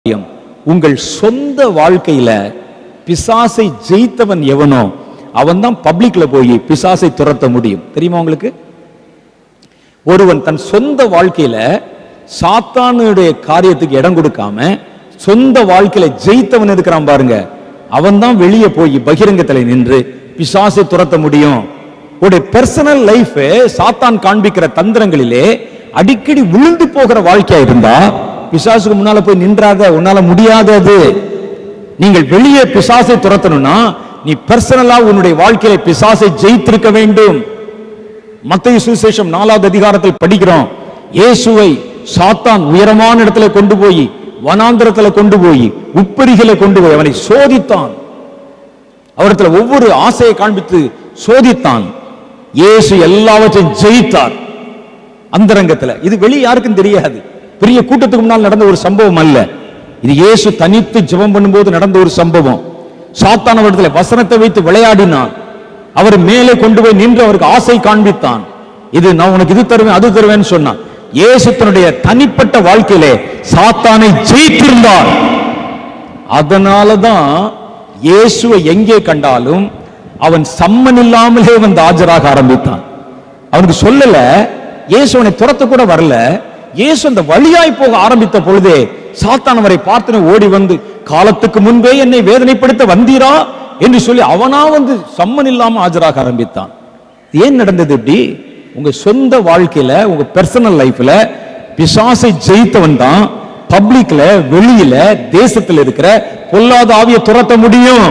காரியம் உங்கள் சொந்த வாழ்க்கையில பிசாசை ஜெயித்தவன் எவனோ அவன் தான் பப்ளிக்ல போய் பிசாசை துரத்த முடியும் தெரியுமா உங்களுக்கு ஒருவன் தன் சொந்த வாழ்க்கையில சாத்தானுடைய காரியத்துக்கு இடம் கொடுக்காம சொந்த வாழ்க்கையில ஜெயித்தவன் இருக்கிறான் பாருங்க அவன் தான் வெளியே போய் பகிரங்கத்துல நின்று பிசாசை துரத்த முடியும் உடைய பர்சனல் லைஃப் சாத்தான் காண்பிக்கிற தந்திரங்களிலே அடிக்கடி விழுந்து போகிற வாழ்க்கையா இருந்தா பிசாசுக்கு முன்னால போய் நின்றாத உன்னால முடியாதது நீங்கள் வெளியே பிசாசை துரத்தணும்னா நீ பர்சனலா உன்னுடைய வாழ்க்கையில பிசாசை ஜெயித்திருக்க வேண்டும் மத்திய சுவிசேஷம் நாலாவது அதிகாரத்தில் படிக்கிறோம் இயேசுவை சாத்தான் உயரமான இடத்துல கொண்டு போய் வனாந்திரத்துல கொண்டு போய் உப்பரிகளை கொண்டு போய் அவனை சோதித்தான் அவரிடத்துல ஒவ்வொரு ஆசையை காண்பித்து சோதித்தான் இயேசு எல்லாவற்றையும் ஜெயித்தார் அந்தரங்கத்துல இது வெளியே யாருக்கும் தெரியாது பெரிய கூட்டத்துக்கு முன்னால் நடந்த ஒரு சம்பவம் அல்ல இது இயேசு தனித்து ஜெபம் பண்ணும்போது நடந்த ஒரு சம்பவம் சாத்தான் அவரிடத்துல வசனத்தை வைத்து விளையாடினான் அவர் மேலே கொண்டு போய் நின்று அவருக்கு ஆசை காண்பித்தான் இது நான் உனக்கு இது தருவேன் அது தருவேன்னு சொன்னான் இயேசு தன்னுடைய தனிப்பட்ட வாழ்க்கையிலே சாத்தானை ஜெயித்திருந்தார் அதனாலதான் இயேசுவை எங்கே கண்டாலும் அவன் சம்மன் இல்லாமலே வந்து ஆஜராக ஆரம்பித்தான் அவனுக்கு சொல்லல இயேசு அவனை துரத்த கூட வரல இயேசு அந்த வழியாய் போக ஆரம்பித்த பொழுதே சாத்தான் அவரை பார்த்து ஓடி வந்து காலத்துக்கு முன்பே என்னை வேதனைப்படுத்த வந்தீரா என்று சொல்லி அவனா வந்து சம்மன் இல்லாம ஆஜராக ஆரம்பித்தான் ஏன் நடந்தது இப்படி உங்க சொந்த வாழ்க்கையில உங்க பர்சனல் லைஃப்ல பிசாசை ஜெயித்தவன் தான் பப்ளிக்ல வெளியில தேசத்துல இருக்கிற பொல்லாத ஆவியை துரத்த முடியும்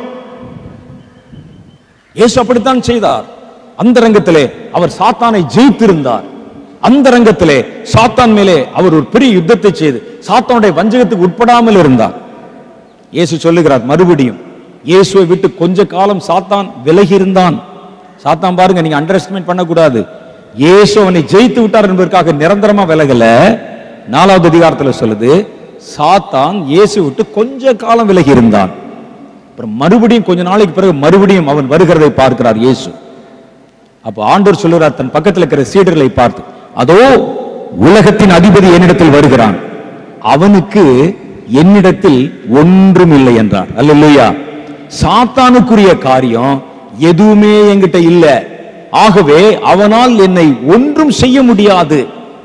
இயேசு அப்படித்தான் செய்தார் அந்த ரங்கத்திலே அவர் சாத்தானை ஜெயித்திருந்தார் அந்த ரங்கத்திலே சாத்தான் மேலே அவர் ஒரு பெரிய யுத்தத்தை செய்து சாத்தானுடைய வஞ்சகத்துக்கு உட்படாமல் இருந்தார் இயேசு சொல்லுகிறார் மறுபடியும் இயேசுவை விட்டு கொஞ்ச காலம் சாத்தான் விலகி இருந்தான் சாத்தான் பாருங்க நீங்க அண்டர் எஸ்டிமேட் பண்ணக்கூடாது இயேசு அவனை ஜெயித்து விட்டார் என்பதற்காக நிரந்தரமா விலகல நாலாவது அதிகாரத்துல சொல்லுது சாத்தான் இயேசு விட்டு கொஞ்ச காலம் விலகி இருந்தான் அப்புறம் மறுபடியும் கொஞ்ச நாளைக்கு பிறகு மறுபடியும் அவன் வருகிறதை பார்க்கிறார் இயேசு அப்ப ஆண்டவர் சொல்லுகிறார் தன் பக்கத்தில் இருக்கிற சீடர்களை பார்த்து அதோ உலகத்தின் அதிபதி என்னிடத்தில் வருகிறான் அவனுக்கு என்னிடத்தில் ஒன்றும் இல்லை என்றார் அல்லேலூயா சாத்தானுக்குரிய காரியம் எதுவுமே என்கிட்ட இல்ல ஆகவே அவனால் என்னை ஒன்றும் செய்ய முடியாது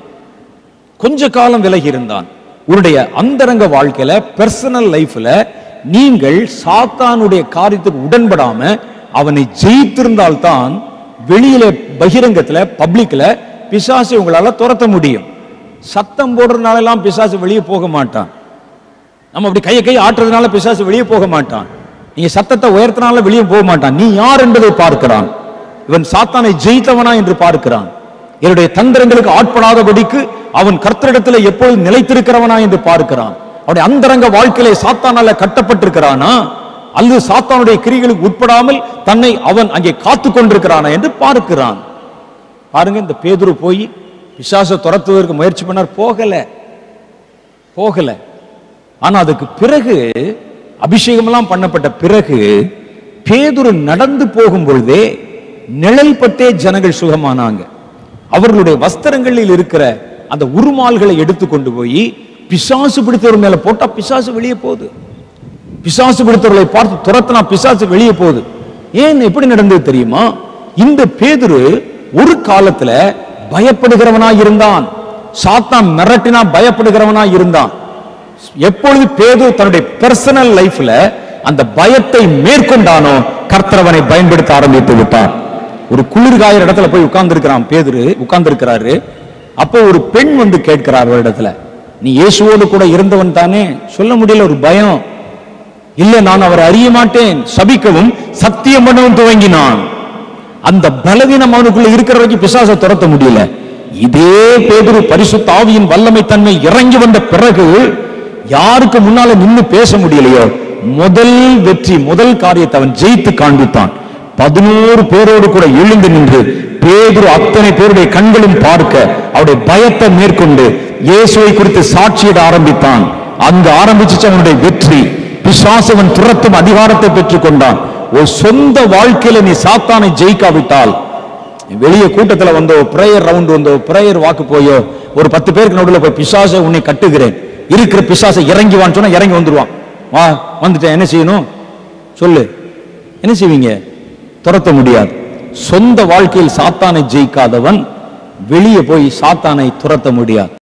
கொஞ்ச காலம் விலகி இருந்தான் உன்னுடைய அந்தரங்க வாழ்க்கையில பர்சனல் லைஃப்ல நீங்கள் சாத்தானுடைய காரியத்துக்கு உடன்படாம அவனை ஜெயித்திருந்தால்தான் வெளியில பகிரங்கத்துல பப்ளிக்ல பிசாசு உங்களால துரத்த முடியும் சத்தம் போடுறதுனால எல்லாம் பிசாசு வெளியே போக மாட்டான் நம்ம அப்படி கையை கை ஆட்டுறதுனால பிசாசு வெளியே போக மாட்டான் நீங்க சத்தத்தை உயர்த்தினால வெளியே போக மாட்டான் நீ யார் என்பதை பார்க்கிறான் இவன் சாத்தானை ஜெயித்தவனா என்று பார்க்கிறான் என்னுடைய தந்திரங்களுக்கு ஆட்படாதபடிக்கு அவன் கர்த்தரிடத்தில் எப்பொழுது நிலைத்திருக்கிறவனா என்று பார்க்கிறான் அவனுடைய அந்தரங்க வாழ்க்கையிலே சாத்தானால கட்டப்பட்டிருக்கிறானா அல்லது சாத்தானுடைய கிரிகளுக்கு உட்படாமல் தன்னை அவன் அங்கே காத்து கொண்டிருக்கிறானா என்று பார்க்கிறான் பாருங்க இந்த பேதுரு போய் பிசாசை துரத்துவதற்கு முயற்சி பண்ணார் போகல போகல ஆனா அதுக்கு பிறகு அபிஷேகமெல்லாம் பண்ணப்பட்ட பிறகு பேதுரு நடந்து போகும் பொழுதே நிழல் பட்டே ஜனங்கள் சுகமானாங்க அவர்களுடைய வஸ்திரங்களில் இருக்கிற அந்த உருமால்களை எடுத்து கொண்டு போய் பிசாசு பிடித்தவர் மேல போட்டா பிசாசு வெளியே போகுது பிசாசு பிடித்தவர்களை பார்த்து துரத்தினா பிசாசு வெளியே போகுது ஏன் எப்படி நடந்தது தெரியுமா இந்த பேதுரு ஒரு காலத்துல பயப்படுகிறவனா இருந்தான் சாத்தான் மிரட்டினா பயப்படுகிறவனா இருந்தான் எப்பொழுது பேது தன்னுடைய பர்சனல் லைஃப்ல அந்த பயத்தை மேற்கொண்டானோ கர்த்தரவனை பயன்படுத்த ஆரம்பித்து விட்டார் ஒரு குளிர் காயிற இடத்துல போய் உட்கார்ந்து இருக்கிறான் பேதுரு உட்கார்ந்து இருக்கிறாரு அப்போ ஒரு பெண் வந்து கேட்கிறார் இடத்துல நீ இயேசுவோடு கூட இருந்தவன் தானே சொல்ல முடியல ஒரு பயம் இல்ல நான் அவரை அறிய மாட்டேன் சபிக்கவும் சத்தியம் பண்ணவும் துவங்கினான் அந்த பலவீனம் அவனுக்குள்ள இருக்கிற வரைக்கும் பிசாசை துரத்த முடியல இதே பேதுரு பரிசுத்த ஆவியின் வல்லமை தன்மை இறங்கி வந்த பிறகு யாருக்கு முன்னால நின்னு பேச முடியலையோ முதல் வெற்றி முதல் காரியத்தை அவன் ஜெயித்து காண்பித்தான் பதினோரு பேரோடு கூட எழுந்து நின்று பேதுரு அத்தனை பேருடைய கண்களும் பார்க்க அவருடைய பயத்தை மேற்கொண்டு இயேசுவை குறித்து சாட்சியிட ஆரம்பித்தான் அங்கு ஆரம்பிச்சு அவனுடைய வெற்றி பிசாசவன் துரத்தும் அதிகாரத்தை பெற்றுக் கொண்டான் ஒரு சொந்த வாழ்க்கையில நீ சாத்தானை ஜெயிக்காவிட்டால் வெளியே கூட்டத்துல வந்தோ பிரேயர் ரவுண்ட் வந்தோ பிரேயர் வாக்கு போயோ ஒரு பத்து பேருக்கு நடுவில் போய் பிசாசை உன்னை கட்டுகிறேன் இருக்கிற பிசாசை இறங்கி வான்னு சொன்னா இறங்கி வந்துருவான் வா வந்துட்டேன் என்ன செய்யணும் சொல்லு என்ன செய்வீங்க துரத்த முடியாது சொந்த வாழ்க்கையில் சாத்தானை ஜெயிக்காதவன் வெளியே போய் சாத்தானை துரத்த முடியாது